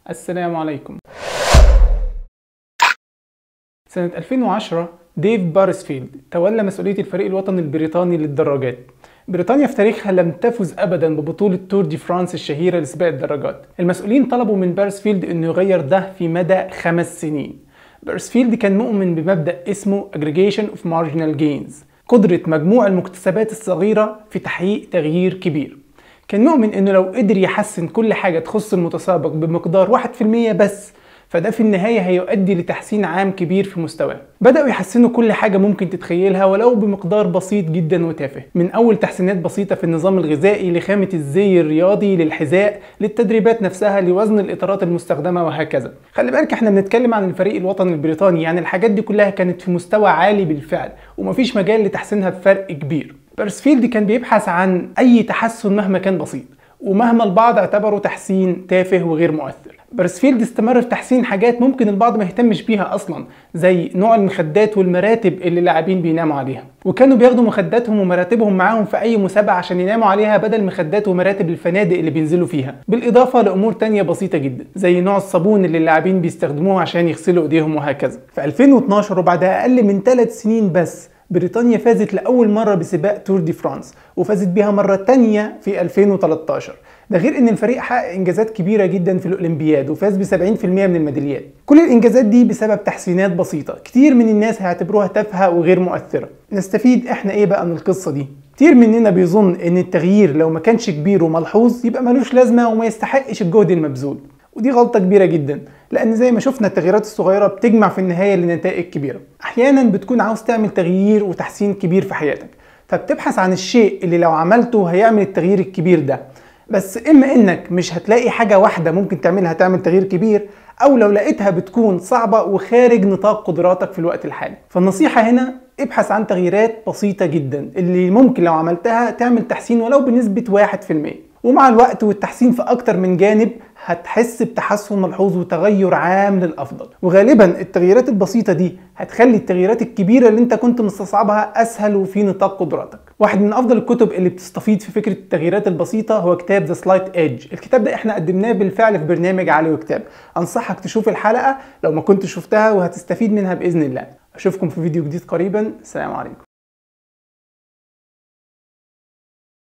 السلام عليكم سنة 2010 ديف بارسفيلد تولى مسؤولية الفريق الوطني البريطاني للدراجات بريطانيا في تاريخها لم تفز ابدا ببطولة تور دي فرانس الشهيرة لسباق الدراجات المسؤولين طلبوا من بارسفيلد انه يغير ده في مدى خمس سنين بارسفيلد كان مؤمن بمبدأ اسمه aggregation of marginal gains قدرة مجموع المكتسبات الصغيرة في تحقيق تغيير كبير كان مؤمن انه لو قدر يحسن كل حاجة تخص المتسابق بمقدار 1% بس فده في النهاية هيؤدي لتحسين عام كبير في مستواه بدأوا يحسنوا كل حاجة ممكن تتخيلها ولو بمقدار بسيط جدا وتافه من أول تحسينات بسيطة في النظام الغذائي لخامة الزي الرياضي للحذاء للتدريبات نفسها لوزن الإطارات المستخدمة وهكذا خلي بالك احنا بنتكلم عن الفريق الوطني البريطاني يعني الحاجات دي كلها كانت في مستوى عالي بالفعل ومفيش مجال لتحسينها بفرق كبير بيرسفيلد كان بيبحث عن أي تحسن مهما كان بسيط ومهما البعض اعتبره تحسين تافه وغير مؤثر برسفيلد استمر في تحسين حاجات ممكن البعض ما يهتمش بيها اصلا زي نوع المخدات والمراتب اللي اللاعبين بيناموا عليها وكانوا بياخدوا مخداتهم ومراتبهم معاهم في اي مسابقه عشان يناموا عليها بدل مخدات ومراتب الفنادق اللي بينزلوا فيها بالاضافه لامور تانية بسيطه جدا زي نوع الصابون اللي اللاعبين بيستخدموه عشان يغسلوا ايديهم وهكذا في 2012 وبعد اقل من 3 سنين بس بريطانيا فازت لأول مرة بسباق تور دي فرانس وفازت بيها مرة تانية في 2013 ده غير ان الفريق حقق انجازات كبيرة جدا في الاولمبياد وفاز ب 70% من الميداليات كل الانجازات دي بسبب تحسينات بسيطة كتير من الناس هيعتبروها تافهة وغير مؤثرة نستفيد احنا ايه بقى من القصة دي كتير مننا بيظن ان التغيير لو ما كانش كبير وملحوظ يبقى ملوش لازمة وما يستحقش الجهد المبذول ودي غلطة كبيرة جدا لأن زي ما شفنا التغييرات الصغيرة بتجمع في النهاية لنتائج كبيرة أحيانا بتكون عاوز تعمل تغيير وتحسين كبير في حياتك فبتبحث عن الشيء اللي لو عملته هيعمل التغيير الكبير ده بس إما إنك مش هتلاقي حاجة واحدة ممكن تعملها تعمل تغيير كبير أو لو لقيتها بتكون صعبة وخارج نطاق قدراتك في الوقت الحالي فالنصيحة هنا ابحث عن تغييرات بسيطة جدا اللي ممكن لو عملتها تعمل تحسين ولو بنسبة 1% ومع الوقت والتحسين في أكتر من جانب هتحس بتحسن ملحوظ وتغير عام للأفضل وغالبا التغييرات البسيطة دي هتخلي التغييرات الكبيرة اللي انت كنت مستصعبها أسهل وفي نطاق قدراتك واحد من أفضل الكتب اللي بتستفيد في فكرة التغييرات البسيطة هو كتاب ذا سلايت ايدج الكتاب ده احنا قدمناه بالفعل في برنامج علي وكتاب أنصحك تشوف الحلقة لو ما كنت شفتها وهتستفيد منها بإذن الله أشوفكم في فيديو جديد قريبا السلام عليكم